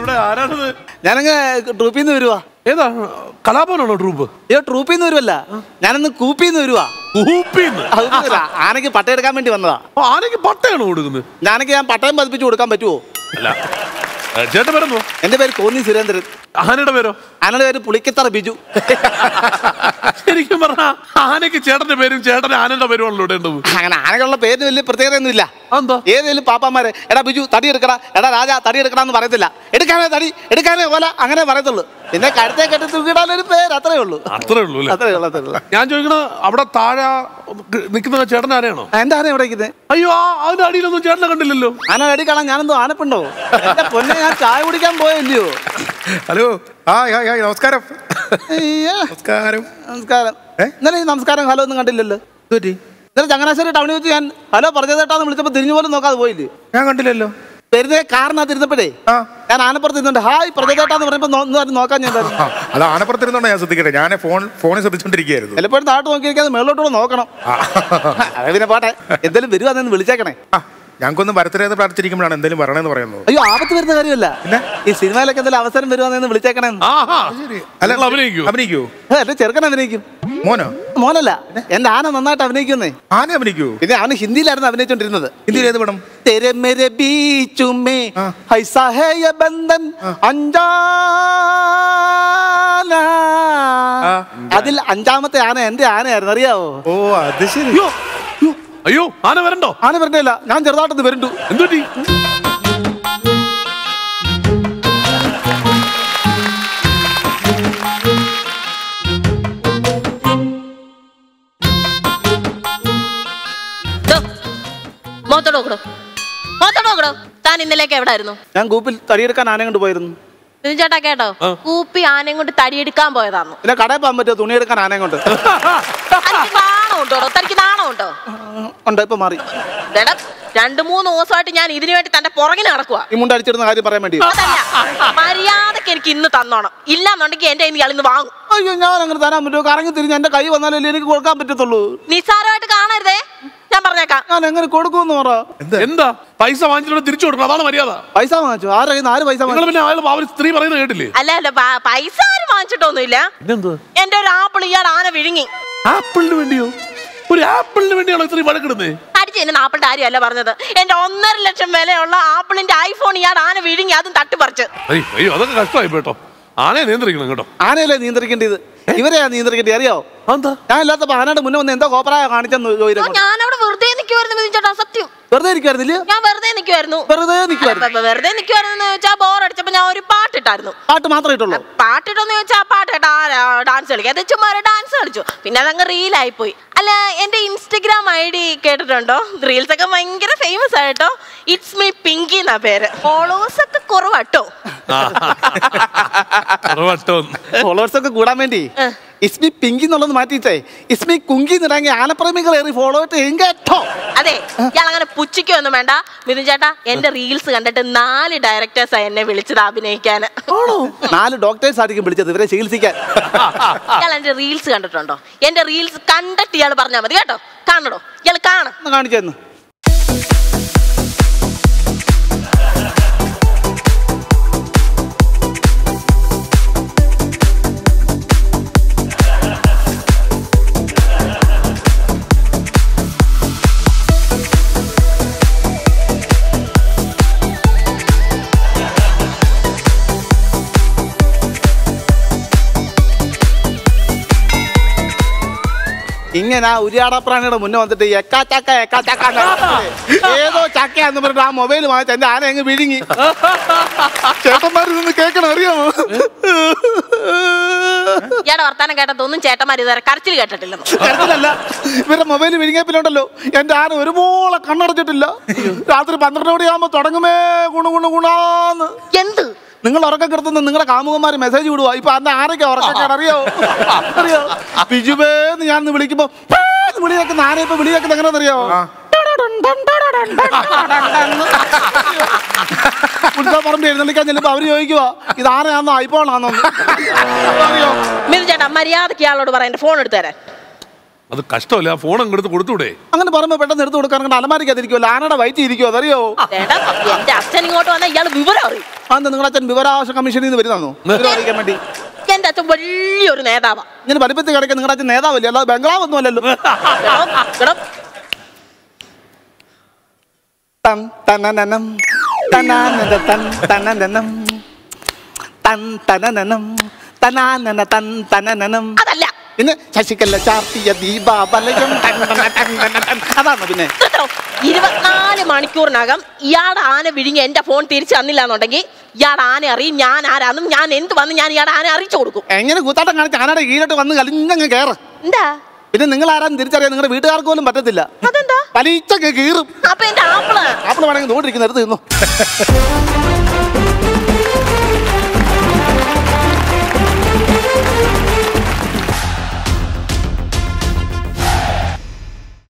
ഇവിടെ ആരാണത് ഞാനങ്ങ് ട്രൂപ്പിൽ നിന്ന് വരുവാ ഏതാ കലാഭവനാണോ ട്രൂപ്പ് അയ്യോ ട്രൂപ്പിൽ നിന്ന് വരുവല്ല ഞാനന്ന് കൂപ്പിൽ നിന്ന് വരുവാ ഊപ്പിന്ന് അതൊന്നുമില്ല. ആനയ്ക്ക് പട്ടയെടുക്കാൻ വേണ്ടി വന്നതാ അപ്പൊ ആനയ്ക്ക് പട്ടയാണോ കൊടുക്കുന്നത് ഞാനൊക്കെ ഞാൻ പട്ടയം പതിപ്പിച്ച് കൊടുക്കാൻ പറ്റുമോ അല്ല ഏ, ചേട്ടൻ വരുന്നു എന്റെ പേര് കോന്നി സുരേന്ദ്രൻ ആനയുടെ പേരോ ആനയുടെ പേര് പുളിക്കത്തറ ബിജു ശരിക്കും പറഞ്ഞ ആനയ്ക്ക് ചേട്ടന്റെ പേരും ചേട്ടന്റെ ആനന്റെ പേരും ആണല്ലോ ഇടേണ്ടത് അങ്ങനെ ആനകളുടെ പേരിന് വലിയ പ്രത്യേകത ഒന്നും ഇല്ല അതെന്താ ഏതേലും പാപ്പാമാരെ എടാ ബിജു തടി എടുക്കടാ എടാ രാജ തടി എടുക്കടാ എന്ന് പറയത്തില്ല എടുക്കാനേ തടി എടുക്കാനേ ഓല അങ്ങനെ പറയത്തുള്ളൂ പിന്നെ കഴുത്തെ കെട്ടി തൂക്കിടാൻ ഒരു പേര് അത്രേ ഉള്ളൂ അത്രേ ഉള്ളൂ അല്ലേ അത്രേ ഉള്ളൂ അത്രേ ഉള്ളൂ ഞാൻ ചോദിക്കണ അവിടെ താഴെ നിൽക്കുന്ന ചേട്ടൻ ആനയാണോ ആ, എന്റെ ആന എവിടെ ഇരിക്കുന്നത് അയ്യോ ആ അതിന്റെ അടിയിലൊന്നും ചേട്ടനെ കണ്ടില്ലല്ലോ ആന അടി കാണാൻ ഞാനെന്തോ ആനപ്പുണ്ടോ എന്റെ പൊന്നെ ഞാൻ ചായ കുടിക്കാൻ പോയല്ലയോ ഹലോ ഹായ് ഹായ് ഹായ് നമസ്കാരം അയ്യോ, നമസ്കാരം നമസ്കാരം ഏ? ഇന്നലെ ഈ നമസ്കാരം ഹലോ ഒന്നും കണ്ടില്ലല്ലോ എന്തുപറ്റി ഇന്നലെ ചങ്ങനാശ്ശേരി ടൗണിൽ വെച്ച് ഞാൻ ഹലോ പറഞ്ഞതേട്ടാന്ന് വിളിച്ചപ്പോൾ തിരിഞ്ഞു പോലും നോക്കാതെ പോയില്ലേ ഞാൻ കണ്ടില്ലല്ലോ വെറുതെ കാറിനകത്ത് ഇരുന്നപ്പോഴേ ആ ഞാൻ ആനപ്പുറത്ത് ഇരുന്നുണ്ട് ഹായ് പ്രജതേട്ടാന്ന് പറയുമ്പോൾ നോ- ഒന്ന് നോക്കാൻ ഞാൻ ഉണ്ടായിരുന്നു. ആ, അത് ആനപ്പുറത്തിരുന്നോണ്ടാ ഞാൻ ശ്രദ്ധിക്കട്ടെ ഞാൻ ഫോൺ ഫോണിൽ ശ്രദ്ധിച്ചോണ്ടിരിക്കുകയായിരുന്നു ചിലപ്പോഴും താട്ട് നോക്കിയിരിക്കാതെ മേളോട്ടൂടെ നോക്കണം ആ. അത് പിന്നെ പോട്ടെ എന്തെങ്കിലും വരുവാന്ന് വിളിച്ചേക്കണേ ആ, ഞങ്ങൾക്കൊന്ന് വരത്തരേന്ന് പ്രാർത്ഥിച്ചിരിക്കുമ്പോഴാണ് എന്തെങ്കിലും പറയണമെന്ന് പറയുന്നത് അയ്യോ ആപത്ത് വരുന്ന കാര്യമല്ല ഈ സിനിമയിലൊക്കെ എന്തെങ്കിലും അവസരം വരുവാന്ന് വിളിച്ചേക്കണേ ആഹാ അല്ല നിങ്ങൾ അഭിനയിക്കുവോ? അഭിനയിക്കൂ ഏ, എന്റെ ചെറുക്കൻ അഭിനയിക്കും മോനോ മോനല്ല എന്റെ ആന നന്നായിട്ട് അഭിനയിക്കുന്നേ ആന അഭിനയിക്കൂ പിന്നെ അവന് ഹിന്ദിയിലായിരുന്നു അഭിനയിച്ചോണ്ടിരുന്നത് ഹിന്ദിയിൽ ഏത് പടം तेरे मेरे बीच में हाँ। ऐसा है ये बंधन अनजाना हाँ। അതിൽ അഞ്ചാമത്തെ ആന എന്റെ ആനയായിരുന്നു അറിയാവോ ഓ അത് ശരി അയ്യോ അയ്യോ, അയ്യോ ആന വരണ്ടോ ആന വരണ്ടില്ല ഞാൻ ചെറുതായിട്ടൊന്ന് വരണ്ടു എന്തുപറ്റി മോത്തോട് നോക്കണോ മോത്തോട് നോക്കണോ താൻ ഇന്നലേക്ക് എവിടെ ആയിരുന്നു ഞാൻ കൂപ്പിൽ തടിയെടുക്കാൻ ആന കൊണ്ട് പോയിരുന്നു ഇതിന് ചേട്ടാ കേട്ടോ കൂപ്പി ആനയും കൊണ്ട് തടിയെടുക്കാൻ പോയതാന്നു പിന്നെ കടയിൽ പോകാൻ പറ്റുമോ തുണിയെടുക്കാൻ ആനയും കൊണ്ട് തനിക്ക് നാണം ഉണ്ടോ തനിക്ക് നാണം ഉണ്ടോ ഉണ്ട് ഇപ്പൊ മാറി എടാ രണ്ടു മൂന്ന് ദിവസമായിട്ട് ഞാൻ ഇതിനു വേണ്ടി തന്റെ പുറകിന് നടക്കുക ഈ മുണ്ട് അടിച്ചിടുന്ന കാര്യം പറയാൻ വേണ്ടി അതല്ല മര്യാദക്ക് എനിക്ക് ഇന്ന് തന്നോണം ഇല്ലാന്നുണ്ടെങ്കിൽ എന്റെ ഇയാൾ ഇന്ന് വാങ്ങും അയ്യോ ഞാൻ അങ്ങനെ തരാൻ പറ്റുമോ കറങ്ങി തിരിഞ്ഞ് എന്റെ കൈ വന്നാലല്ലേ എനിക്ക് കൊടുക്കാൻ പറ്റത്തുള്ളൂ നിസ്സാരമായിട്ട് കാണരുതേ ഞാൻ പറഞ്ഞേക്കാം ഞാൻ എങ്ങനെ കൊടുക്കുമെന്ന് പറ എന്താ പൈസ വാങ്ങിച്ചിട്ട് തിരിച്ചു കൊടുക്കണം അതാണ് മര്യാദ പൈസ വാങ്ങിച്ചു ആരെ കയ്യിൽ നിന്ന് ആര് പൈസ നിങ്ങൾ വാങ്ങിച്ചു പിന്നെ അയാൾ അവർ സ്ത്രീ പറയുന്നത് കേട്ടില്ലേ അല്ല അല്ല പ- പൈസ ആരും വാങ്ങിച്ചിട്ടൊന്നുമില്ല പിന്നെന്താ എന്റെ ഒരു ആപ്പിൾ ഇയാൾ ആന വിഴുങ്ങി ആപ്പിളിന് വേണ്ടിയോ ഒരു ആപ്പിളിന് വേണ്ടിയാണോ ഇത്രയും വഴക്കിടുന്നത് അടിച്ച് എന്നെ ആപ്പിളിന്റെ കാര്യമല്ല പറഞ്ഞത് എന്റെ ഒന്നര ലക്ഷം വിലയുള്ള ആപ്പിളിന്റെ ഐഫോൺ ഇയാൾ ആന വിഴുങ്ങി അതും തട്ടിപ്പറിച്ച് അയ്യോ അയ്യോ അതൊക്കെ കഷ്ടമായി കേട്ടോ ആനയെ നിയന്ത്രിക്കണം കേട്ടോ ആനയല്ലേ നിയന്ത്രിക്കേണ്ടത് ഇവരെയാ നിയന്ത്രിക്കേണ്ടത് അറിയാവോ എന്താ ഞാൻ ഇല്ലാത്തപ്പോ ആനയുടെ മുന്നേ വന്ന് എന്തോ കോപ്പറായ കാണിച്ചെന്ന് ആ, ചോദിച്ചു ഞാനവിടെ വെറുതെ നിൽക്കുമായിരുന്നു മിഥുൻ ചേട്ടാ സത്യം വെറുതെ ഇരിക്കുവായിരുന്നില്ല ഞാൻ വെറുതെ നിൽക്കുമായിരുന്നു വെറുതെ നിൽക്കുവായിരുന്നു വെറുതെ നിൽക്കുമായിരുന്നു വെച്ചാൽ ബോർ അടിച്ചപ്പോ ഞാൻ ഒരു പാട്ടിട്ടായിരുന്നു പാട്ട് മാത്രമേ ഇട്ടുള്ളൂ പാട്ടിട്ടെന്ന് ചോദിച്ചാൽ ആ പാട്ട് കേട്ടാ ഡാൻസ് കളിക്കുക അത് ചുമ്മാ ഒരു ഡാൻസ് കളിച്ചു പിന്നെ അതങ്ങ് റീലായി പോയി അല്ല എന്റെ ഇൻസ്റ്റഗ്രാം ഐ ഡി കേട്ടിട്ടുണ്ടോ റീൽസ് ഒക്കെ ഭയങ്കര ഫേമസ് ആയിട്ടോ ഇറ്റ്സ് മീ പിങ്കി എന്നാ പേര് ഫോളോവേഴ്സ് ഒക്കെ കുറവാട്ടോ വട്ടം ഫോളോവേഴ്സ് ഒക്കെ കൂടാൻ വേണ്ടി ഇസ്മി പിങ്കി എന്നുള്ളത് മാറ്റിയിട്ടേ ഇസ്മി കുങ്കി എന്നിറങ്ങി ആനപ്രേമികൾ ഏറി ഫോളോ ഇട്ട് എങ്കേറ്റോ അതെ ഇയാൾ അങ്ങനെ പുച്ഛിക്കൊന്നും വേണ്ട മിഥുൻ ചേട്ടാ എന്റെ റീൽസ് കണ്ടിട്ട് നാല് ഡയറക്ടേഴ്സാ എന്നെ വിളിച്ചത് അഭിനയിക്കാൻ നാല് ഡോക്ടേഴ്സ് ആയിരിക്കും വിളിച്ചത് ഇവരെ ചികിത്സിക്കാൻ ഇയാൾ എന്റെ റീൽസ് കണ്ടിട്ടുണ്ടോ എന്റെ റീൽസ് കണ്ടിട്ട് ഇയാൾ പറഞ്ഞാൽ മതി കേട്ടോ കാണണോ ഇയാൾ കാണ ഒന്ന് കാണിച്ചെന്ന് ഇങ്ങനെ ആ ഉരിയാടപ്രാണിയുടെ മുന്നേ വന്നിട്ട് എക്കാ ചക്ക എക്കാ ചക്ക എന്ന് പറഞ്ഞിട്ട് ഏതോ ചക്കയാന്ന് പറഞ്ഞിട്ട് ആ മൊബൈൽ വാങ്ങിച്ച് എന്റെ ആന അങ്ങ് വിഴുങ്ങി ചേട്ടന്മാർ നിന്ന് കേൾക്കണം അറിയാമോ ഇയാളുടെ വർത്താനം കേട്ടതൊന്നും ചേട്ടന്മാർ ഇതുവരെ കരച്ചിൽ കേട്ടിട്ടില്ലെന്ന് കരുതലല്ല ഇവരുടെ മൊബൈൽ വിഴുങ്ങിയപ്പിലുണ്ടല്ലോ എന്റെ ആന ഒരുപോലെ കണ്ണടച്ചിട്ടില്ല രാത്രി പന്ത്രണ്ട് മണിയാകുമ്പോ തുടങ്ങുമേ ഗുണ ഗുണ ഗുണാന്ന് എന്ത് നിങ്ങൾ ഉറക്കം കിടത്തുന്ന നിങ്ങളുടെ കാമുകന്മാര് മെസ്സേജ് വിടുവാ ഇപ്പൊ അന്ന് ആരൊക്കെ ഉറക്കം അറിയോ അറിയോ ബിജുബേന്ന് ഞാൻ വിളിക്കുമ്പോ "പേ" എന്ന് വിളി കേൾക്കുന്ന ആന ഇപ്പൊ വിളി കേൾക്കുന്ന എങ്ങനെയാണെന്നറിയോ ഉത്സവപ്പറമ്പ് എഴുന്നള്ളിക്കാൻ ചെല്ലുമ്പോ അവര് ചോദിക്കുവാ ഇത് ആനയാന്നോ ഐഫോൺ ആണോ അറിയോ മിഥുൻ ചേട്ടാ മര്യാദക്ക് ഇയാളോട് പറയാം എന്റെ ഫോൺ എടുത്തു തരാൻ അത് കഷ്ടമല്ല ആ ഫോൺ അങ്ങെടുത്ത് കൊടുത്തൂടെ അങ്ങനെ പറയുമ്പോ പെട്ടെന്ന് എടുത്തു കൊടുക്കാൻ അലമാരിക്കകത്തിരിക്കുമല്ലോ ആനയുടെ വയറ്റി ഇരിക്കുമോ അതറിയോ ചേട്ടാ എന്റെ അച്ഛൻ ഇങ്ങോട്ട് വന്നാൽ ഇയാൾ വിവരം അറിയും അന്ന് നിങ്ങളുടെ അച്ഛൻ വിവരാവകാശ കമ്മീഷനിൽ നിന്ന് വരുന്നോ വിവരം അറിയിക്കാൻ വേണ്ടി എന്റെ അച്ഛൻ വലിയൊരു നേതാവാ ഇങ്ങനെ വലിപ്പത്തിൽ കിടക്കാൻ നിങ്ങളുടെ അച്ഛൻ നേതാവല്ലേ അല്ലാതെ ബംഗ്ലാവ് ഒന്നും അല്ലല്ലോ എടോ, എടോ, തൻ തനനനം തനാനന തൻ തനനനം തൻ തനനനം തനാനന തൻ തനനനം അതല്ല പിന്നെ ശശികല ചാർത്തിയ ദീപാവലയം ടൻ ടൻ ടൻ ടൻ ടൻ. അതാണോ പിന്നെ കേട്ടോ ഇരുപത്തിനാല് മണിക്കൂറിനകം ഇയാടെ ആന വിഴുങ്ങി എന്റെ ഫോൺ തിരിച്ചു തന്നില്ല എന്നുണ്ടെങ്കിൽ ഇയാടെ ആന അറിയും ഞാൻ ആരാന്നും ഞാൻ എന്ത് വന്ന് ഞാൻ ഇയാടെ ആന അറിയിച്ചു കൊടുക്കും എങ്ങനെ കൂത്താട്ടം കാണിച്ച് ആനയുടെ കീഴോട്ട് വന്ന് കലിഞ്ഞങ്ങ് കയറ് എന്താ പിന്നെ നിങ്ങൾ ആരാന്ന് തിരിച്ചറിയാൻ നിങ്ങളുടെ വീട്ടുകാർക്ക് പോലും പറ്റത്തില്ല അതെന്താ പലിച്ചങ്ങ് കീറും അപ്പൊ എന്റെ ആപ്പിള് ആപ്പിൾ വേണമെങ്കിൽ നോട്ടിരിക്കുന്ന എടുത്ത് തിന്നു